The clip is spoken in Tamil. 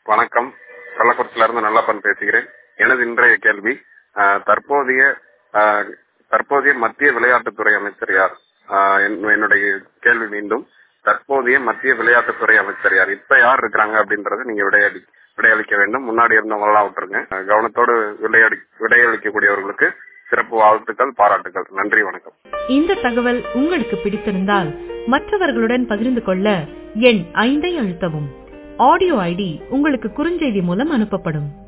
வணக்கம் கள்ளக்குறிச்சியில இருந்து நல்லப்பன் பேசுகிறேன் எனது இன்றைய கேள்வி ஆஹ், தற்போதைய ஆஹ், தற்போதைய மத்திய விளையாட்டுத்துறை அமைச்சர் யார் ஆஹ், என்- என்னுடைய கேள்வி மீண்டும் தற்போதைய மத்திய விளையாட்டுத்துறை அமைச்சர் யார் இப்ப யார் இருக்கிறாங்க அப்படின்றத நீங்க விடையளி விடையளிக்க வேண்டும் முன்னாடி இருந்தவங்க எல்லாம் விட்டுருங்க ஆஹ், கவனத்தோடு விளையாடி விடையளிக்கக்கூடியவர்களுக்கு சிறப்பு வாழ்த்துக்கள் பாராட்டுகள் நன்றி வணக்கம் இந்த தகவல் உங்களுக்கு பிடித்திருந்தால் மற்றவர்களுடன் பகிர்ந்து கொள்ள எண் ஐந்தை அழுத்தவும் ஆடியோ ஐடி உங்களுக்கு குறுஞ்செய்தி மூலம் அனுப்பப்படும்